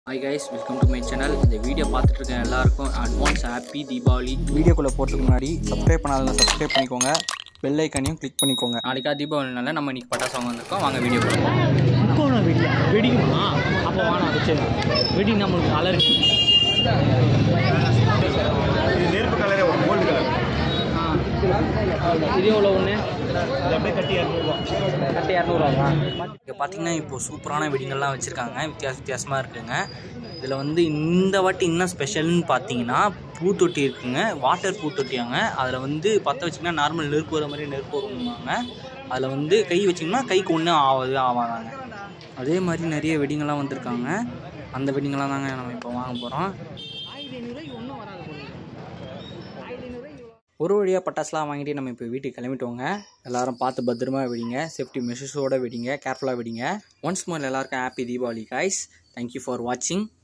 hi guys welcome to my channel இந்த video பார்த்துட்டு இருக்க எல்லாருக்கும் அட்வான்ஸ் ஹாப்பி தீபாவளி வீடியோக்குள்ளே போகிறதுக்கு முன்னாடி சப்ஸ்கிரைப் பண்ணாதவங்க சப்ஸ்கிரைப் பண்ணிக்கோங்க பெல் ஐக்கனையும் கிளிக் பண்ணிக்கோங்க நாளைக்கா தீபாவளினால நம்ம இன்னைக்கு பட்டாசு வாங்க வந்திருக்கோம் வாங்க வீடியோ போகலாம் முக்கோணம் வெடியா வெடிக்குமா அப்போ வாங்க வச்சு வெடி நம்மளுக்கு அலர்ஜி நெருப்பு கலரே ஒரு கோல்டு கலர் இது எவ்வளோ ஒன்று இது அப்படியே கட்டி இரநூறுவா கட்டு இரநூறுவாவா இங்கே பார்த்தீங்கன்னா இப்போ சூப்பரான வெடிங்கள்லாம் வச்சுருக்காங்க வித்தியாச வித்தியாசமாக இருக்குங்க இதில் வந்து இந்த வாட்டி என்ன ஸ்பெஷல்னு பார்த்தீங்கன்னா பூத்தொட்டி இருக்குங்க வாட்டர் பூத்தொட்டியாங்க அதில் வந்து பற்ற வச்சிங்கன்னா நார்மல் நெருப்பு வர மாதிரி நெருப்பு வருவாங்க அதில் வந்து கை வச்சிங்கன்னா கைக்கு ஒன்றும் ஆகாது ஆகாதாங்க அதே மாதிரி நிறைய வெடிங்கெல்லாம் வந்திருக்காங்க அந்த வெடிங்கெல்லாம் தாங்க நம்ம இப்போ வாங்க போகிறோம் ஆயிரத்தி ஐநூறுரூவாய்க்கு ஒன்றும் வராது போல ஆயிரத்தி ஐநூறுரூவாய்க்கு ஒரு வழியாக பட்டாசுலாம் வாங்கிட்டு நம்ம இப்போ வீட்டுக்கு கிளம்பிட்டோங்க எல்லாரும் பார்த்து பத்திரமா வெடிங்க சேஃப்டி மெஷர்ஸோட வெடிங்க கேர்ஃபுல்லாக வெடிங்க ஒன்ஸ் மோர் எல்லாருக்கும் happy Deepavali guys thank you for வாட்சிங்